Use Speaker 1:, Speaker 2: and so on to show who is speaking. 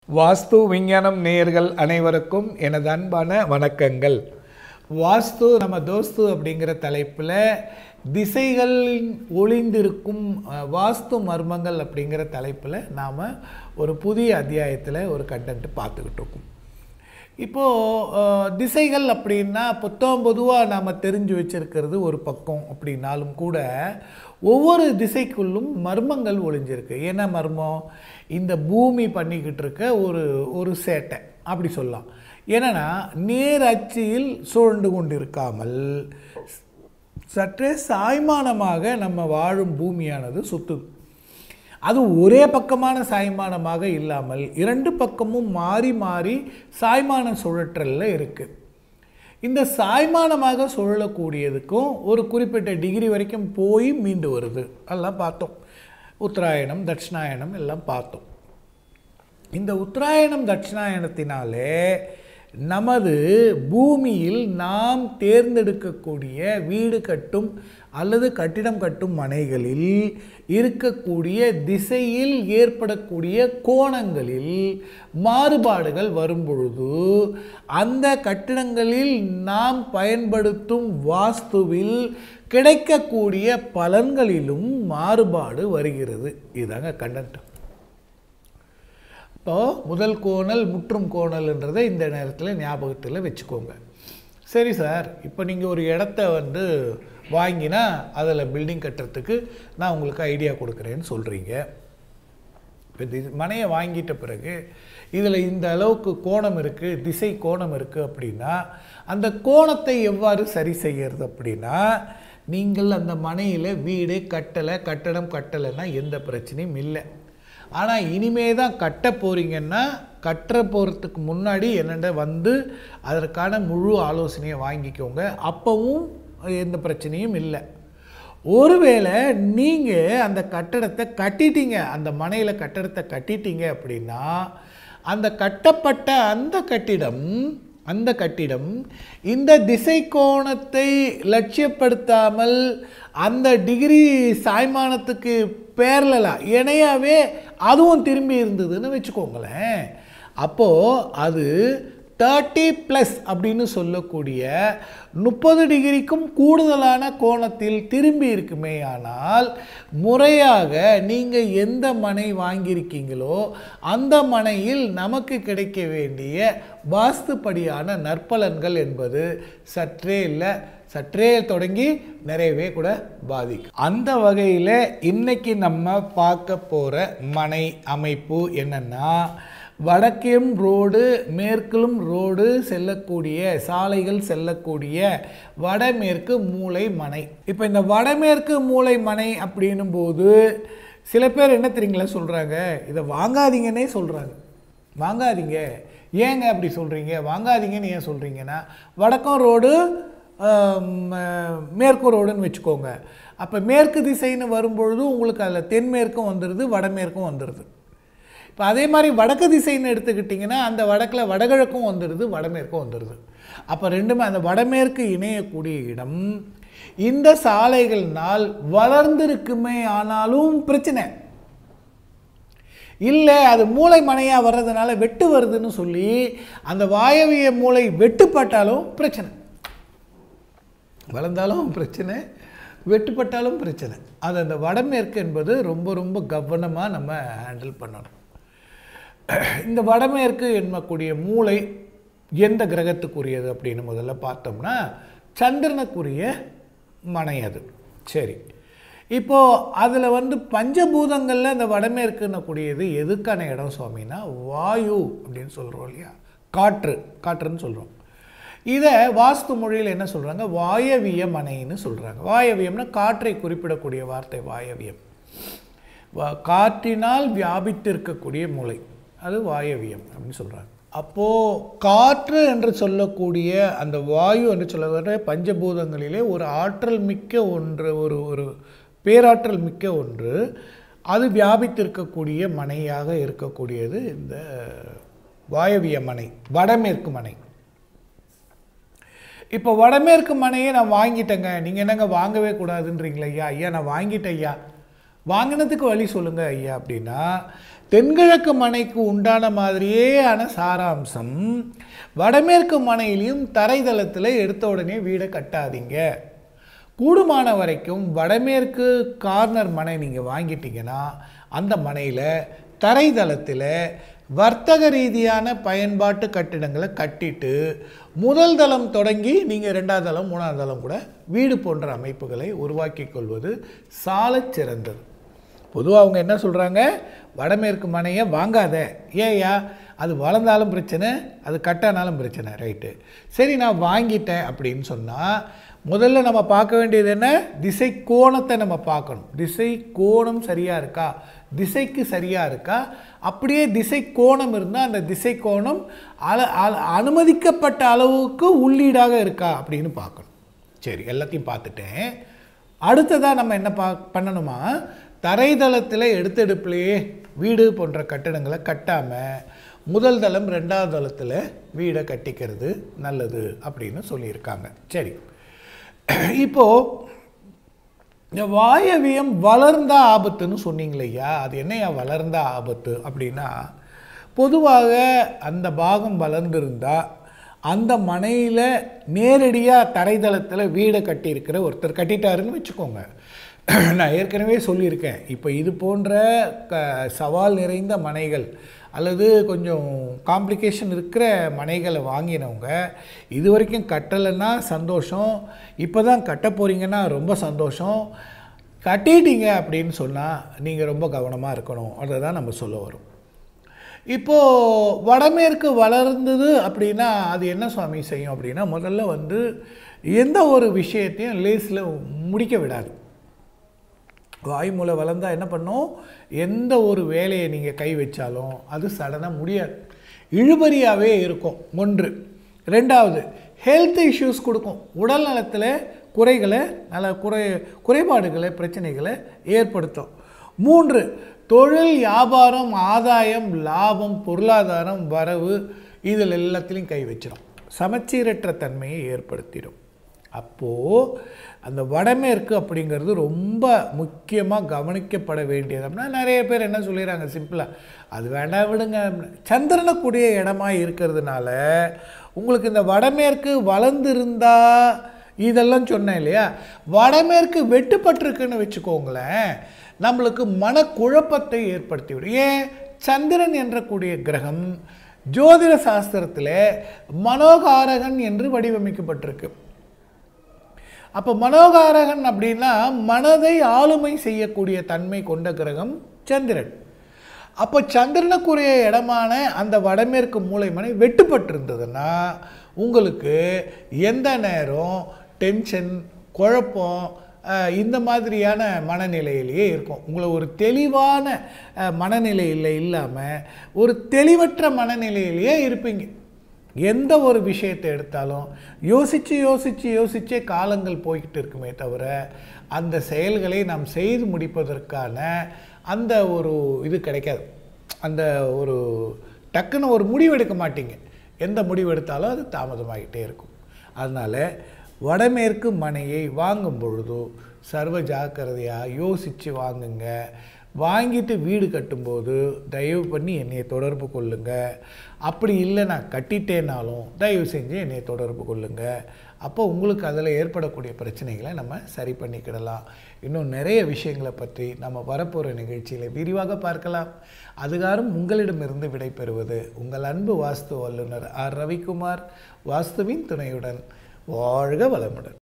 Speaker 1: வாஸ்து விஞ்ஞானம் நேயர்கள் அனைவருக்கும் எனது அன்பான வணக்கங்கள் வாஸ்து நம்ம தோஸ்து அப்படிங்கிற தலைப்பில் திசைகள் ஒளிந்திருக்கும் அஹ், வாஸ்து மர்மங்கள் அப்படிங்கிற தலைப்பில் நாம் ஒரு புதிய அத்தியாயத்தில் ஒரு கண்டென்ட் பார்த்துக்கிட்டு இருக்கோம் இப்போது திசைகள் அப்படின்னா புத்தகம் பொதுவாக நாம் தெரிஞ்சு வச்சிருக்கிறது ஒரு பக்கம் அப்படின்னாலும் கூட ஒவ்வொரு திசைக்குள்ளும் மர்மங்கள் ஒளிஞ்சிருக்கு என்ன மர்மம் இந்த பூமி பண்ணிக்கிட்டு இருக்க ஒரு ஒரு சேட்டை அப்படி சொல்லலாம் என்னன்னா நேர் அச்சில் சூழ்ந்து கொண்டிருக்காமல் சற்றே சாய்மானமாக நம்ம வாழும் பூமியானது சுத்துது அது ஒரே பக்கமான சாய்மானமாக இல்லாமல் இரண்டு பக்கமும் மாறி மாறி சாய்மான சுழற்றலில் இருக்குது இந்த சாய்மானமாக சுழலக்கூடியதுக்கும் ஒரு குறிப்பிட்ட டிகிரி வரைக்கும் போய் மீண்டு வருது எல்லாம் பார்த்தோம் உத்தராயணம் தட்சிணாயனம் எல்லாம் பார்த்தோம் இந்த உத்தராயணம் தட்சிணாயனத்தினாலே நமது பூமியில் நாம் தேர்ந்தெடுக்கக்கூடிய வீடு கட்டும் அல்லது கட்டிடம் கட்டும் மனைகளில் இருக்கக்கூடிய திசையில் ஏற்படக்கூடிய கோணங்களில் மாறுபாடுகள் வரும் பொழுது அந்த கட்டிடங்களில் நாம் பயன்படுத்தும் வாஸ்துவில் கிடைக்கக்கூடிய பலன்களிலும் மாறுபாடு வருகிறது இதுதாங்க கண்டென்ட் இப்போ முதல் கோணல் முற்றும் கோணல்ன்றதை இந்த நேரத்தில் ஞாபகத்தில் வச்சுக்கோங்க சரி சார் இப்போ நீங்கள் ஒரு இடத்த வந்து வாங்கினா அதில் பில்டிங் கட்டுறதுக்கு நான் உங்களுக்கு ஐடியா கொடுக்குறேன்னு சொல்கிறீங்க இப்போ தி மனையை வாங்கிட்ட பிறகு இதில் இந்த அளவுக்கு கோணம் இருக்குது திசை கோணம் இருக்குது அப்படின்னா அந்த கோணத்தை எவ்வாறு சரி செய்யறது அப்படின்னா நீங்கள் அந்த மனையில் வீடு கட்டலை கட்டடம் கட்டலைன்னா எந்த பிரச்சனையும் இல்லை ஆனால் இனிமே தான் கட்ட போகிறீங்கன்னா கட்டுற போகிறதுக்கு முன்னாடி என்னென்ன வந்து அதற்கான முழு ஆலோசனையை வாங்கிக்கோங்க அப்போவும் எந்த பிரச்சனையும் இல்லை ஒருவேளை நீங்கள் அந்த கட்டடத்தை கட்டிட்டீங்க அந்த மனையில் கட்டடத்தை கட்டிட்டீங்க அப்படின்னா அந்த கட்டப்பட்ட அந்த கட்டிடம் அந்த கட்டிடம் இந்த திசை கோணத்தை லட்சியப்படுத்தாமல் அந்த டிகிரி சாய்மானத்துக்கு பேரலா இணையாவே அதுவும் திரும்பி இருந்ததுன்னு வச்சுக்கோங்களேன் அப்போது அது தேர்ட்டி ப்ளஸ் அப்படின்னு சொல்லக்கூடிய முப்பது டிகிரிக்கும் கூடுதலான கோணத்தில் திரும்பி இருக்குமே ஆனால் முறையாக நீங்கள் எந்த மனை வாங்கியிருக்கீங்களோ அந்த மனையில் நமக்கு கிடைக்க வேண்டிய வாஸ்துப்படியான நற்பலன்கள் என்பது சற்றே இல்லை சற்றே தொடங்கி நிறையவே கூட பாதிக்கும் அந்த வகையில் இன்னைக்கு நம்ம பார்க்க போகிற மனை அமைப்பு என்னன்னா வடக்கேம் ரோடு மேற்கிலும் ரோடு செல்லக்கூடிய சாலைகள் செல்லக்கூடிய வடமேற்கு மூலை மனை இப்போ இந்த வடமேற்கு மூலை மனை அப்படின்னும் போது சில பேர் என்ன தெரியுங்களா சொல்கிறாங்க இதை வாங்காதீங்கன்னே சொல்கிறாங்க வாங்காதீங்க ஏங்க அப்படி சொல்கிறீங்க வாங்காதீங்கன்னு ஏன் சொல்கிறீங்கன்னா வடக்கம் ரோடு மேற்கு ரோடுன்னு வச்சுக்கோங்க அப்போ மேற்கு திசைன்னு வரும்பொழுது உங்களுக்கு அதில் தென்மேற்கும் வந்துடுது வடமேற்கும் வந்துடுது இப்போ அதே மாதிரி வடக்கு திசைன்னு எடுத்துக்கிட்டிங்கன்னா அந்த வடக்கில் வடகிழக்கும் வந்துடுது வடமேற்கும் வந்துடுது அப்போ ரெண்டுமே அந்த வடமேற்கு இணையக்கூடிய இடம் இந்த சாலைகள்னால் வளர்ந்திருக்குமே ஆனாலும் பிரச்சனை இல்லை அது மூளை மனையாக வர்றதுனால வெட்டு வருதுன்னு சொல்லி அந்த வாயவிய மூளை வெட்டுப்பட்டாலும் பிரச்சனை வளர்ந்தாலும் பிரச்சனை வெட்டுப்பட்டாலும் பிரச்சனை அது அந்த வடமேற்கு என்பது ரொம்ப ரொம்ப கவனமாக நம்ம ஹேண்டில் பண்ணணும் இந்த வடமேற்கு என்னக்கூடிய மூளை எந்த கிரகத்துக்குரியது அப்படின்னு முதல்ல பார்த்தோம்னா சந்திரனுக்குரிய மனை அது சரி இப்போது அதில் வந்து பஞ்சபூதங்களில் இந்த வடமேற்குன்னக்கூடியது எதுக்கான இடம் சுவாமின்னா வாயு அப்படின்னு சொல்கிறோம் இல்லையா காற்று காற்றுன்னு சொல்கிறோம் இதை வாஸ்து மொழியில் என்ன சொல்கிறாங்க வாயவிய மனைன்னு சொல்கிறாங்க வாயவியம்னா காற்றை குறிப்பிடக்கூடிய வார்த்தை வாயவியம் வா- காற்றினால் வியாபித்திருக்கக்கூடிய மூளை அது வாயவியம் அப்படின்னு சொல்கிறாங்க அப்போது காற்று என்று சொல்லக்கூடிய அந்த வாயு என்று சொல்லக்கூடிய பஞ்சபூதங்களிலே ஒரு ஆற்றல் மிக்க ஒன்று ஒரு ஒரு பேராற்றல் மிக்க ஒன்று அது வியாபித்திருக்கக்கூடிய மனையாக இருக்கக்கூடியது இந்த வாயவிய மனை வடமேற்கு மனை இப்போ வடமேற்கு மனையை நான் வாங்கிட்டேங்க நீங்கள் என்னங்க வாங்கவே கூடாதுன்றீங்களா ஐயா ஐயா நான் வாங்கிட்டேன் ஐயா வாங்கினதுக்கு வழி சொல்லுங்க ஐயா அப்படின்னா தென்கிழக்கு மனைக்கு உண்டான மாதிரியேயான சாராம்சம் வடமேற்கு மனையிலையும் தரைதளத்தில் எடுத்த உடனே வீடை கட்டாதீங்க கூடுமான வரைக்கும் வடமேற்கு கார்னர் மனை நீங்கள் வாங்கிட்டீங்கன்னா அந்த மனையில் தரைதளத்தில் வர்த்தக ரீதியான பயன்பாட்டு கட்டிடங்களை கட்டிட்டு முதல் தளம் தொடங்கி நீங்கள் ரெண்டாவது தளம் மூணாவது தளம் கூட வீடு போன்ற அமைப்புகளை உருவாக்கி கொள்வது சாலச் சிறந்தது பொதுவாக அவங்க என்ன சொல்கிறாங்க வடமேற்கு மனையை வாங்காத ஏயா அது வளர்ந்தாலும் பிரச்சனை அது கட்டானாலும் பிரச்சனை ரைட்டு சரி நான் வாங்கிட்டேன் அப்படின்னு சொன்னால் முதல்ல நம்ம பார்க்க வேண்டியது என்ன திசை கோணத்தை நம்ம பார்க்கணும் திசை கோணம் சரியாக இருக்கா திசைக்கு சரியாக இருக்கா அப்படியே திசை கோணம் இருந்தால் அந்த திசை கோணம் அல அல- அனுமதிக்கப்பட்ட அளவுக்கு உள்ளீடாக இருக்கா அப்படின்னு பார்க்கணும் சரி எல்லாத்தையும் பார்த்துட்டேன் அடுத்ததாக நம்ம என்ன பா பண்ணணுமா தரைதளத்தில் எடுத்தெடுப்புலையே வீடு போன்ற கட்டிடங்களை கட்டாமல் முதல் தளம் ரெண்டாவது தளத்தில் வீடை கட்டிக்கிறது நல்லது அப்படின்னு சொல்லியிருக்காங்க சரி இப்போது இந்த வாயவியம் வளர்ந்த ஆபத்துன்னு சொன்னீங்களே ஐயா அது என்னையா வளர்ந்த ஆபத்து அப்படின்னா பொதுவாக அந்த பாகம் வளர்ந்துருந்தா அந்த மனையில் நேரடியாக தரைதளத்தில் வீடை கட்டியிருக்கிற ஒருத்தர் கட்டிட்டாருன்னு வச்சுக்கோங்க நான் ஏற்கனவே சொல்லியிருக்கேன் இப்போ இது போன்ற க சவால் நிறைந்த மனைகள் அல்லது கொஞ்சம் காம்ப்ளிகேஷன் இருக்கிற மனைகளை வாங்கினவங்க இது வரைக்கும் கட்டலைன்னா சந்தோஷம் இப்போ தான் கட்ட போகிறீங்கன்னா ரொம்ப சந்தோஷம் கட்டிட்டீங்க அப்படின்னு சொன்னால் நீங்கள் ரொம்ப கவனமாக இருக்கணும் அதை தான் நம்ம சொல்ல வரோம் இப்போது வடமேற்கு வளர்ந்தது அப்படின்னா அது என்ன சுவாமி செய்யும் அப்படின்னா முதல்ல வந்து எந்த ஒரு விஷயத்தையும் லேஸில் முடிக்க விடாது வாய்மூலை வளர்ந்தா என்ன பண்ணும் எந்த ஒரு வேலையை நீங்கள் கை வச்சாலும் அது சடனாக முடியாது இழுபறியாகவே இருக்கும் ஒன்று ரெண்டாவது ஹெல்த் இஷ்யூஸ் கொடுக்கும் உடல் நலத்தில் குறைகளை நல்ல குறை குறைபாடுகளை பிரச்சனைகளை ஏற்படுத்தும் மூன்று தொழில் வியாபாரம் ஆதாயம் லாபம் பொருளாதாரம் வரவு இதில் எல்லாத்துலேயும் கை வச்சிடும் சமச்சீரற்ற தன்மையை ஏற்படுத்திடும் அப்போது அந்த வடமேற்கு அப்படிங்கிறது ரொம்ப முக்கியமாக கவனிக்கப்பட வேண்டியது அப்படின்னா நிறைய பேர் என்ன சொல்லிடுறாங்க சிம்பிளாக அது வேண்டாம் விடுங்க அப்படின்னு. சந்திரனுக்குரிய இடமா இருக்கிறதுனால உங்களுக்கு இந்த வடமேற்கு வளர்ந்துருந்தா இதெல்லாம் சொன்னேன் இல்லையா வடமேற்கு வெட்டுப்பட்டிருக்குன்னு வச்சுக்கோங்களேன் நம்மளுக்கு மனக்குழப்பத்தை ஏற்படுத்திவிடும் ஏன் சந்திரன் என்ற கூடிய கிரகம் ஜோதிட சாஸ்திரத்தில் மனோகாரகன் என்று வடிவமைக்கப்பட்டிருக்கு அப்போ மனோகாரகன் அப்படின்னா மனதை ஆளுமை செய்யக்கூடிய தன்மை கொண்ட கிரகம் சந்திரன் அப்போ சந்திரனுக்குரிய இடமான அந்த வடமேற்கு மூலைமனை வெட்டுப்பட்டிருந்ததுன்னா உங்களுக்கு எந்த நேரம் டென்ஷன் குழப்பம் அஹ், இந்த மாதிரியான மனநிலையிலேயே இருக்கும் உங்களை ஒரு தெளிவான அஹ், மனநிலையில் இல்லாமல் ஒரு தெளிவற்ற மனநிலையிலேயே இருப்பீங்க எந்த ஒரு விஷயத்தை எடுத்தாலும் யோசித்து யோசித்து யோசிச்சே காலங்கள் போய்கிட்டு இருக்குமே தவிர அந்த செயல்களை நாம் செய்து முடிப்பதற்கான அந்த ஒரு இது கிடைக்காது அந்த ஒரு டக்குன்னு ஒரு முடிவு எடுக்க மாட்டீங்க எந்த முடிவு எடுத்தாலும் அது தாமதமாகிட்டே இருக்கும் அதனால் வடமேற்கு மனையை வாங்கும் பொழுது சர்வ ஜாக்கிரதையாக யோசித்து வாங்குங்க வாங்கிட்டு வீடு கட்டும்போது தயவு பண்ணி என்னையை தொடர்பு கொள்ளுங்க அப்படி இல்லை நான் கட்டிட்டேனாலும் தயவு செஞ்சு என்னையை தொடர்பு கொள்ளுங்க அப்போ உங்களுக்கு அதில் ஏற்படக்கூடிய பிரச்சனைகளை நம்ம சரி பண்ணிக்கிடலாம் இன்னும் நிறைய விஷயங்களை பற்றி நம்ம வரப்போகிற நிகழ்ச்சியில் விரிவாக பார்க்கலாம் அதுகாரும் உங்களிடமிருந்து விடைபெறுவது உங்கள் அன்பு வாஸ்து வல்லுனர் ஆர் ரவிக்குமார் வாஸ்துவின் துணையுடன் வாழ்க வளமுடன்